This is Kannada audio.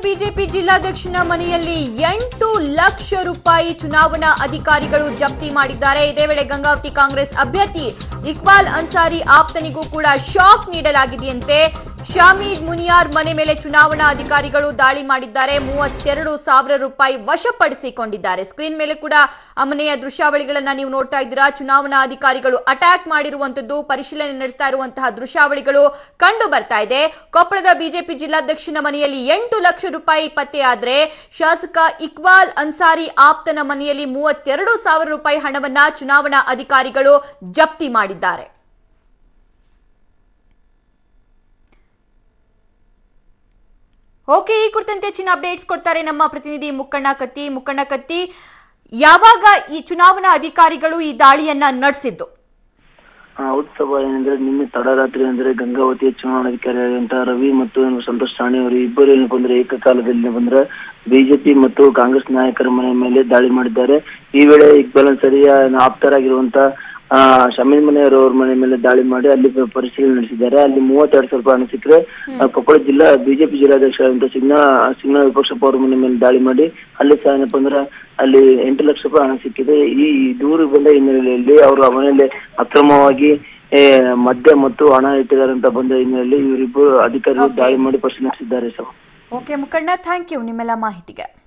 ಬಿಜೆಪಿ ಜಿಲ್ಲಾಧ್ಯಕ್ಷನ ಮನೆಯಲ್ಲಿ ಎಂಟು ಲಕ್ಷ ರೂಪಾಯಿ ಚುನಾವಣಾ ಅಧಿಕಾರಿಗಳು ಜಪ್ತಿ ಮಾಡಿದ್ದಾರೆ ಇದೇ ವೇಳೆ ಗಂಗಾವತಿ ಕಾಂಗ್ರೆಸ್ ಅಭ್ಯರ್ಥಿ ಇಕ್ಬಾಲ್ ಅನ್ಸಾರಿ ಆಪ್ತನಿಗೂ ಕೂಡ ಶಾಕ್ ನೀಡಲಾಗಿದೆಯಂತೆ ಶಾಮೀದ್ ಮುನಿಯಾರ್ ಮನೆ ಮೇಲೆ ಚುನಾವಣಾ ಅಧಿಕಾರಿಗಳು ದಾಳಿ ಮಾಡಿದ್ದಾರೆ ಮೂವತ್ತೆರಡು ಸಾವಿರ ರೂಪಾಯಿ ವಶಪಡಿಸಿಕೊಂಡಿದ್ದಾರೆ ಸ್ಕ್ರೀನ್ ಮೇಲೆ ಕೂಡ ಆ ಮನೆಯ ದೃಶ್ಯಾವಳಿಗಳನ್ನ ನೀವು ನೋಡ್ತಾ ಇದ್ದೀರಾ ಚುನಾವಣಾ ಅಧಿಕಾರಿಗಳು ಅಟ್ಯಾಕ್ ಮಾಡಿರುವಂತದ್ದು ಪರಿಶೀಲನೆ ನಡೆಸ್ತಾ ಇರುವಂತಹ ದೃಶ್ಯಾವಳಿಗಳು ಕಂಡು ಬರ್ತಾ ಇದೆ ಕೊಪ್ಪಳದ ಬಿಜೆಪಿ ಜಿಲ್ಲಾಧ್ಯಕ್ಷನ ಮನೆಯಲ್ಲಿ ಎಂಟು ಲಕ್ಷ ರೂಪಾಯಿ ಪತ್ತೆಯಾದ್ರೆ ಶಾಸಕ ಇಕ್ಬಾಲ್ ಅನ್ಸಾರಿ ಆಪ್ತನ ಮನೆಯಲ್ಲಿ ಮೂವತ್ತೆರಡು ಸಾವಿರ ರೂಪಾಯಿ ಹಣವನ್ನ ಚುನಾವಣಾ ಅಧಿಕಾರಿಗಳು ಜಪ್ತಿ ಮಾಡಿದ್ದಾರೆ ಓಕೆ ಈ ಕುರಿತಂತೆ ಹೆಚ್ಚಿನ ಅಪ್ಡೇಟ್ಸ್ ಕೊಡ್ತಾರೆ ನಮ್ಮ ಪ್ರತಿನಿಧಿ ಮುಕ್ಕಣ್ಣ ಕತ್ತಿ ಮುಕ್ಕಣ್ಣ ಕತ್ತಿ ಯಾವಾಗ ಈ ಚುನಾವಣಾ ಅಧಿಕಾರಿಗಳು ಈ ದಾಳಿಯನ್ನ ನಡೆಸಿದ್ದು ಆ, ಹೌದು ಸಭಾ ಏನಂದ್ರೆ ನಿನ್ನೆ ತಡರಾತ್ರಿ ಅಂದ್ರೆ ಗಂಗಾವತಿಯ ಚುನಾವಣಾಧಿಕಾರಿಯಾದಂತಹ ರವಿ ಮತ್ತು ಏನು ಸಂತೋಷ್ ರಾಣಿ ಅವರು ಇಬ್ಬರು ಏನಪ್ಪ ಅಂದ್ರೆ ಏಕಕಾಲದಲ್ಲಿ ಬಂದ್ರೆ ಬಿಜೆಪಿ ಮತ್ತು ಕಾಂಗ್ರೆಸ್ ನಾಯಕರ ಮನೆ ಮೇಲೆ ದಾಳಿ ಮಾಡಿದ್ದಾರೆ ಈ ವೇಳೆ ಇಕ್ಬಾಲ್ ಅನ್ಸಾರಿಯ ಆಪ್ತರಾಗಿರುವಂತ ಆ ಶಮೀನ್ ಮನೆಯವರು ಅವ್ರ ಮನೆ ಮೇಲೆ ದಾಳಿ ಮಾಡಿ ಅಲ್ಲಿ ಪ- ಪರಿಶೀಲನೆ ನಡೆಸಿದ್ದಾರೆ ಅಲ್ಲಿ ಮೂವತ್ತೆರಡು ಸಾವಿರ ರೂಪಾಯಿ ಹಣ ಸಿಕ್ಕರೆ ಆ, ಕೊಪ್ಪಳ ಜಿಲ್ಲಾ ಬಿಜೆಪಿ ಜಿಲ್ಲಾಧ್ಯಕ್ಷರಾದಂತ ಸಿಂಗ್ನಾ ಸಿಂಗ್ನಾ ವಿಪಕ್ಷ ಅವ್ರ ಮನೆ ಮೇಲೆ ದಾಳಿ ಮಾಡಿ ಅಲ್ಲಿ ಸಹ ಏನಪ್ಪ ಅಂದ್ರೆ ಅಲ್ಲಿ ಎಂಟು ಲಕ್ಷ ರೂಪಾಯಿ ಹಣ ಸಿಕ್ಕಿದೆ ಈ ದೂರು ಬಂದ ಹಿನ್ನೆಲೆಯಲ್ಲಿ ಅವರು ಮನೆಯಲ್ಲಿ ಅಕ್ರಮವಾಗಿ ಏ, ಮದ್ಯ ಮತ್ತು ಹಣ ಇಟ್ಟಿದ್ದಾರೆ ಅಂತ ಬಂದ ಹಿನ್ನೆಲೆಯಲ್ಲಿ ಇವರಿಬ್ಬರು ಅಧಿಕಾರಿಗಳು Okay. ದಾಳಿ ಮಾಡಿ ಪರಿಶೀಲಿಸಿದ್ದಾರೆ sir okay Mukkanna thank you ನಿಮ್ಮೆಲ್ಲ ಮಾಹಿತಿಗೆ